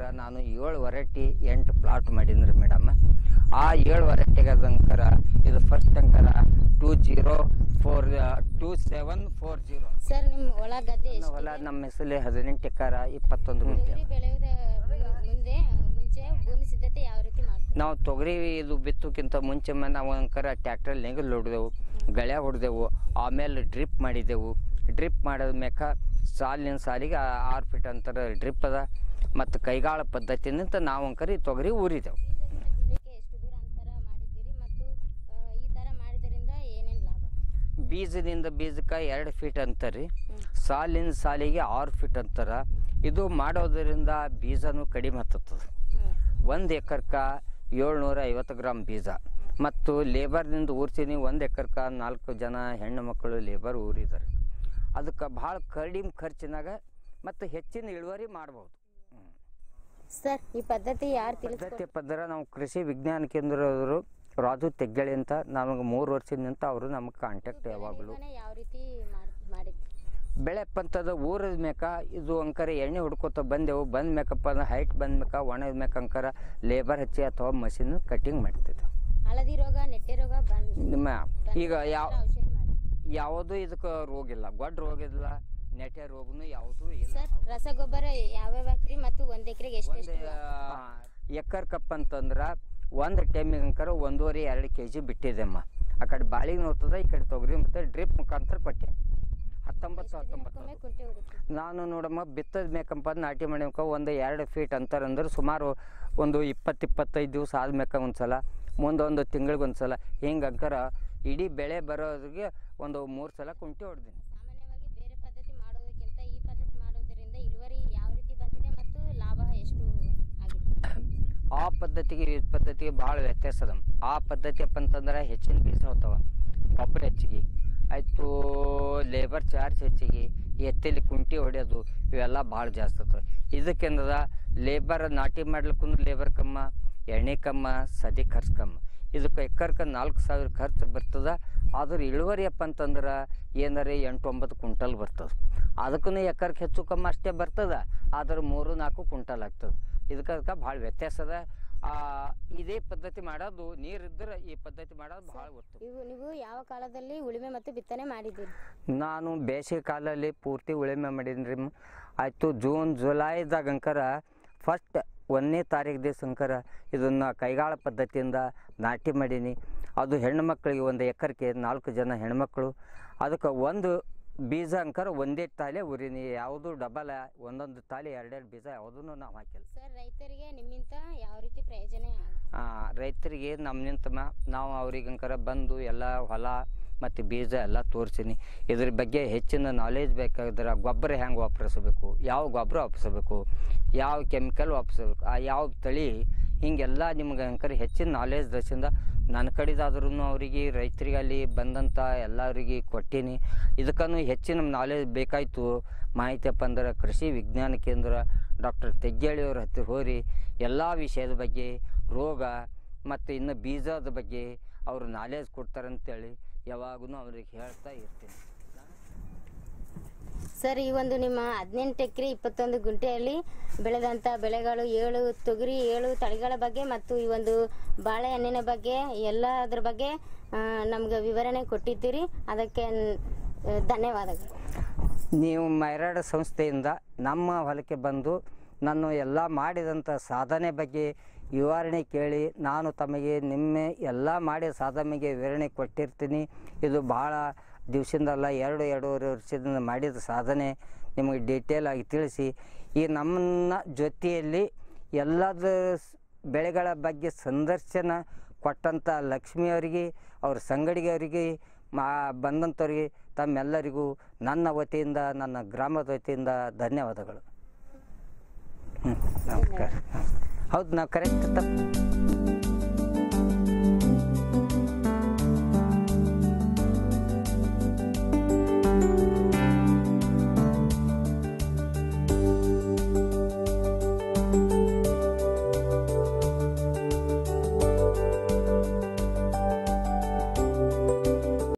ನಾನು ಏಳು ವೆರೈಟಿ ಎಂಟು ಪ್ಲಾಟ್ ಮಾಡೀನಿ ಮೇಡಮ್ ಆ ಏಳು ವೆರೈಟಿಗೆ ಅದಂಕರ ಇದು ಫಸ್ಟ್ ಅಂಕರ two zero four two seven four zero sir ನಿಮ್ಮ ಒಳ ಗದ್ದೆ ಎಷ್ಟು ಹೊಲ ನಮ್ಮ ಹೆಸರಲ್ಲಿ ಹದಿನೆಂಟು ಎಕರ ಇಪ್ಪತ್ತೊಂದು ಗುಂಟೆ ತೊಗರಿ ಬೆಳೆಯುವುದ ಮು- ಮುಂದೆ ಮುಂಚೆ ಭೂಮಿ ಸಿದ್ಧತೆ ಯಾವ ರೀತಿ ಮಾಡ್ತೀವಿ ನಾವು ತೊಗರಿ ಇದು ಬಿತ್ತೋಕ್ಕಿಂತ ಮುಂಚೆ ಮ- ನಾವು ಅಂಕರ ಟ್ಯಾಕ್ಟರ್ ನೆಗಲ್ ಹೊಡೆದೆವು ಗಳೆ ಹೊಡೆದೆವು ಆಮೇಲೆ ಡ್ರಿಪ್ ಮಾಡಿದೆವು ಡ್ರಿಪ್ ಮಾಡಿದ ಮೇಕ ಸಾಲಿನ ಸಾಲಿಗೆ ಆ- ಆರು ಫೀಟ್ ಅಂತರ ಡ್ರಿಪ್ ಅದ ಮತ್ತು ಕೈಗಾಳ ಪದ್ಧತಿನಿಂದ ನಾವು ಅಂಕರ ಈ ತೊಗರಿ ಊರಿದೆವು ಇದಕ್ಕೆ ಎಷ್ಟು ದೂರ ಅಂತರ ಮಾಡಿದ್ದೀರಿ ಮತ್ತು ಆ, ಈ ಥರ ಮಾಡಿದ್ರಿಂದ ಏನೇನು ಲಾಭ ಬೀಜದಿಂದ ಬೀಜಕ್ಕೆ ಎರಡು ಫೀಟ್ ಅಂತಾರೆ ಹ್ಮ್. ಸಾಲಿನ ಸಾಲಿಗೆ ಆರು ಫೀಟ್ ಅಂತಾರ ಇದು ಮಾಡೋದರಿಂದ ಬೀಜನೂ ಕಡಿಮೆ ಹತ್ತದ ಹ್ಮ್. ಒಂದು ಎಕರ್ಕ ಏಳ್ನೂರ ಐವತ್ತು ಗ್ರಾಮ್ ಬೀಜ ಮತ್ತು ಲೇಬರ್ನಿಂದ ಊರ್ತೀನಿ ಒಂದು ಎಕರ್ಕ ನಾಲ್ಕು ಜನ ಹೆಣ್ಣು ಮಕ್ಕಳು ಲೇಬರ್ ಊರಿದ್ದಾರೆ ಅದಕ್ಕೆ ಭಾಳ ಕಡಿಮೆ ಖರ್ಚಿನಾಗ ಮತ್ತು ಹೆಚ್ಚಿನ ಇಳುವರಿ ಮಾಡ್ಬೋದು ಹ್ಮ್. ಸರ್ ಈ ಪದ್ಧತಿ ಯಾರು ಪದ್ಧತಿ ತಿಳಿಸ್ಕೊಡ್ ಪದರ ನಾವು ಕೃಷಿ ವಿಜ್ಞಾನ ಕೇಂದ್ರದವರು ರಾಜು ತೆಗ್ಗಳಿ ಅಂತ ನಮಗೆ ಮೂರು ವರ್ಷದಿಂದ ಅವರು ನಮಗೆ ಕಾಂಟ್ಯಾಕ್ಟ್ ಯಾವಾಗಲೂ ನಿರ್ವಹಣೆ ಯಾವ ರೀತಿ ಮಾಡ್- ಮಾಡಿದ್ರಿ ಬೆಳೆ ಪಂತದ ಊರದ ಮೇಕ ಇದು ಅಂಕರ ಎಣ್ಣೆ ಹುಡ್ಕೋತ ಬಂದೆವು ಬಂದ ಮೇಕಪ್ಪ ಅಂದ್ರೆ ಹೈಟ್ ಬಂದ ಮೇಕ ಒಣದ ಮೇಕ ಅಂಕರ ಲೇಬರ್ ಹಚ್ಚಿ ಅಥವಾ ಮಷಿನ್ ಕಟಿಂಗ್ ಮಾಡ್ತಿದ್ದೆ ಹಳದಿ ರೋಗ ನೆಟ್ಟೆ ರೋಗ ಬಂದ್ ನಿಮ್ಮ ಈಗ ಯಾವ ಔಷಧಿ ಮಾಡಿ ಯಾವುದೂ ಇದಕ್ಕೆ ರೋಗ ಇಲ್ಲ ಗೊಡ್ಡ ರೋಗ ಇಲ್ಲ ನೆಟೆ ರೋಗನು ಯಾವುದೂ ಇಲ್ಲ ಸರ್ ರಸಗೊಬ್ಬರ ಯಾವ್ಯಾವ ಹಾಕ್ರಿ ಮತ್ತು ಒಂದ್ ಎಕರೆಗೆ ಒಂದು ಎಷ್ಟೆಷ್ಟು ಎಕರ್ ಕಪ್ ಅಂತಂದ್ರೆ ಒಂದು ಟೈಮಿಗೆ ಅಂಕರ ಒಂದೂವರೆ ಎರಡು ಕೆ ಜಿ ಬಿಟ್ಟಿದ್ದೆಮ್ಮ ಆ ಕಡೆ ಬಾಳಿಗೆ ನೋಡ್ತದ ಈ ಕಡೆ ತೊಗರಿ ಮತ್ತು ಡ್ರಿಪ್ ಮುಖಾಂತರ ಕೊಟ್ಟೆ ಹತ್ತೊಂಬತ್ತು ಹತ್ತೊಂಬತ್ತು ದಿನಕ್ಕೊಮ್ಮೆ ಕುಂಟೆ ಹೊಡಿತೀವಿ ನಾನು ನೋಡಮ್ಮ ಬಿತ್ತದ ಮೇಕಂಪ ನಾಟಿ ಮಾಡ್ಬೇಕ ಒಂದು ಎರಡು ಫೀಟ್ ಅಂತರ ಅಂದ್ರೆ ಸುಮಾರು ಒಂದು ಇಪ್ಪತ್ತು ಇಪ್ಪತ್ತೈದು ದಿವಸ ಆದ್ಮೇಕ ಒಂದ್ಸಲ ಮುಂದೆ ಒಂದು ತಿಂಗಳಿಗೆ ಒಂದ್ಸಲ ಹಿಂಗೆ ಅಂಕರ ಇಡೀ ಬೆಳೆ ಬರೋರಿಗೆ ಒಂದು ಮೂರು ಸಲ ಕುಂಟಿ ಹೊಡ್ದೀನಿ ಸಾಮಾನ್ಯವಾಗಿ ಬೇರೆ ಪದ್ಧತಿ ಮಾಡೋದಕ್ಕಿಂತ ಈ ಪದ್ಧತಿ ಮಾಡೋದ್ರಿಂದ ಇಳುವರಿ ಯಾವ ರೀತಿ ಬಂದಿದೆ ಮತ್ತು ಲಾಭ ಎಷ್ಟು ಆಗಿದೆ ಆ ಪದ್ಧತಿಗೆ ಈ ಪದ್ಧತಿಗೆ ಭಾಳ ವ್ಯತ್ಯಾಸ ಅದ ಆ ಪದ್ಧತಿ ಅಪ್ಪ ಅಂತಂದ್ರೆ ಹೆಚ್ಚಿನ ಬೀಜ ಹೋಗ್ತಾವ ಗೊಬ್ಬರ ಹೆಚ್ಚಿಗೆ ಆಯಿತು ಲೇಬರ್ ಚಾರ್ಜ್ ಹೆಚ್ಚಿಗೆ ಎತ್ತಲಿ ಕುಂಟಿ ಹೊಡೆಯೋದು ಇವೆಲ್ಲ ಭಾಳ ಜಾಸ್ತಿ ಆಗ್ತವೆ ಇದಕ್ಕೇನದ ಲೇಬರ್ ನಾಟಿ ಮಾಡ್ಲಿಕ್ಕೂ ಲೇಬರ್ ಕಮ್ಮ ಎಣ್ಣೆ ಕಮ್ಮ ಸದಿ ಖರ್ಚು ಕಮ್ಮ ಇದಕ್ಕೆ ಎಕರ್ಕ ನಾಲ್ಕು ಸಾವಿರ ಖರ್ಚು ಬರ್ತದ ಆದ್ರೆ ಇಳುವರಿ ಅಪ್ಪ ಅಂತಂದ್ರೆ ಏನಾರೆ ಎಂಟು ಒಂಬತ್ತು ಕುಂಟಲ್ ಬರ್ತದೆ ಅದಕ್ಕೂ ಎಕರ್ಗೆ ಹೆಚ್ಚು ಕಮ್ಮಿ ಅಷ್ಟೇ ಬರ್ತದ ಆದ್ರೆ ಮೂರು ನಾಲ್ಕು ಕುಂಟಲ್ ಆಗ್ತದೆ ಇದಕ್ಕೆ ಅದಕ್ಕೆ ಭಾಳ ವ್ಯತ್ಯಾಸ ಅದ ಆ, ಇದೇ ಪದ್ಧತಿ ಮಾಡೋದು ನೀರಿದ್ರೆ ಈ ಪದ್ಧತಿ ಮಾಡೋದು ಭಾಳ ಉತ್ತಮ ಇವು ನೀವು ಯಾವ ಕಾಲದಲ್ಲಿ ಉಳುಮೆ ಮತ್ತು ಬಿತ್ತನೆ ಮಾಡಿದ್ದೀರಿ ನಾನು ಬೇಸಿಗೆ ಕಾಲಲ್ಲಿ ಪೂರ್ತಿ ಉಳುಮೆ ಮಾಡೀನಿ ರೀ ಆಯಿತು ಜೂನ್ ಜುಲೈದಾಗ ಅಂಕರ ಫಸ್ಟ್ ಒಂದನೇ ತಾರೀಕು ದಿವಸ ಅಂಕರ ಇದನ್ನು ಕೈಗಾಳ ಪದ್ಧತಿಯಿಂದ ನಾಟಿ ಮಾಡೀನಿ ಅದು ಹೆಣ್ಣು ಮಕ್ಕಳಿಗೆ ಒಂದು ಎಕರೆಗೆ ನಾಲ್ಕು ಜನ ಹೆಣ್ಮಕ್ಳು ಅದಕ್ಕೆ ಒಂದು ಬೀಜ ಅಂಕರ ಒಂದೇ ತಾಲೆ ಉರಿನಿ ಯಾವುದು ಡಬಲ್ ಒಂದೊಂದು ತಾಲೆ ಎರಡೆರಡು ಬೀಜ ಯಾವುದೂ ನಾವು ಹಾಕಿಲ್ಲ ಸರ್ ರೈತರಿಗೆ ನಿಮ್ಮಿಂದ ಯಾವ ರೀತಿ ಪ್ರಯೋಜನ ಆಗಿದೆ? ಆ, ರೈತರಿಗೆ ನಮ್ಮಿಂತ ಮ- ನಾವು ಅವ್ರಿಗೆ ಅಂಕರ ಬಂದು ಎಲ್ಲ ಹೊಲ ಮತ್ತು ಬೀಜ ಎಲ್ಲ ತೋರಿಸೀನಿ ಇದ್ರ ಬಗ್ಗೆ ಹೆಚ್ಚಿನ ನಾಲೆಜ್ ಬೇಕಾದ್ರೆ ಗೊಬ್ಬರ ಹೆಂಗೆ ವಾಪರಿಸಬೇಕು ಯಾವ ಗೊಬ್ಬರ ವಾಪರಿಸಬೇಕು ಯಾವ ಕೆಮಿಕಲ್ ವಾಪರಿಸಬೇಕು ಆ ಯಾವ ತಳಿ ಹಿಂಗೆಲ್ಲ ನಿಮ್ಗೆ ಅಂಕರ ಹೆಚ್ಚಿನ ನಾಲೆಜ್ ದರ್ಶಿಂದ ನನ್ನ ಕಡೆದಾದ್ರೂ ಅವರಿಗೆ ರೈತರಿಗೆ ಅಲ್ಲಿ ಬಂದಂಥ ಎಲ್ಲರಿಗೆ ಕೊಟ್ಟೀನಿ ಇದಕ್ಕೂ ಹೆಚ್ಚಿನ ನಾಲೆಜ್ ಬೇಕಾಯಿತು ಮಾಹಿತಿಯಪ್ಪ ಅಂದ್ರೆ ಕೃಷಿ ವಿಜ್ಞಾನ ಕೇಂದ್ರ ಡಾಕ್ಟರ್ ತೆಗ್ಗೇಳಿಯವ್ರ ಹತ್ತಿರ ಹೋರಿ ಎಲ್ಲ ವಿಷಯದ ಬಗ್ಗೆ ರೋಗ ಮತ್ತು ಇನ್ನು ಬೀಜದ ಬಗ್ಗೆ ಅವರು ನಾಲೆಜ್ ಕೊಡ್ತಾರಂತೇಳಿ ಯಾವಾಗೂ ಅವ್ರಿಗೆ ಹೇಳ್ತಾ ಇರ್ತೀನಿ ಸರ್ ಈ ಒಂದು ನಿಮ್ಮ ಹದಿನೆಂಟು ಎಕರೆ ಇಪ್ಪತ್ತೊಂದು ಗುಂಟೆಯಲ್ಲಿ ಬೆಳೆದಂಥ ಬೆಳೆಗಳು ಏಳು ತೊಗರಿ ಏಳು ತಳಿಗಳ ಬಗ್ಗೆ ಮತ್ತು ಈ ಒಂದು ಬಾಳೆಹಣ್ಣಿನ ಬಗ್ಗೆ ಎಲ್ಲದರ ಬಗ್ಗೆ ನಮ್ಗೆ ವಿವರಣೆ ಕೊಟ್ಟಿದ್ದೀರಿ ಅದಕ್ಕೆ ನ್- ಆ, ಧನ್ಯವಾದಗಳು ನೀವು ಮೈರಾಡ ಸಂಸ್ಥೆಯಿಂದ ನಮ್ಮ ಹೊಲಕ್ಕೆ ಬಂದು ನಾನು ಎಲ್ಲ ಮಾಡಿದಂಥ ಸಾಧನೆ ಬಗ್ಗೆ ವಿವರಣೆ ಕೇಳಿ ನಾನು ತಮಗೆ ನಿಮ್ಮ ಎಲ್ಲ ಮಾಡಿದ ಸಾಧನೆಗೆ ವಿವರಣೆ ಕೊಟ್ಟಿರ್ತೀನಿ ಇದು ಭಾಳ ದಿವಸದಿಂದಲ್ಲ ಎರಡು ಎರಡೂವರೆ ವರ್ಷದಿಂದ ಮಾಡಿದ ಸಾಧನೆ ನಿಮಗೆ ಡೀಟೇಲ್ ಆಗಿ ತಿಳಿಸಿ ಈ ನಮ್ಮ ಜೊತೆಯಲ್ಲಿ ಎಲ್ಲದ ಸ್- ಬೆಳೆಗಳ ಬಗ್ಗೆ ಸಂದರ್ಶನ ಕೊಟ್ಟಂಥ ಲಕ್ಷ್ಮಿಯವರಿಗೆ ಅವ್ರ ಸಂಗಡಿಗರಿಗೆ ಮಾ ಬಂದಂಥವ್ರಿಗೆ ತಮ್ಮೆಲ್ಲರಿಗೂ ನನ್ನ ವತಿಯಿಂದ ನನ್ನ ಗ್ರಾಮದ ವತಿಯಿಂದ ಧನ್ಯವಾದಗಳು ಹ್ಞೂ ನಮಸ್ಕಾರ ಹೌದು ನಾವು ಕರೆಕ್ಟ್ ತಪ್ಪು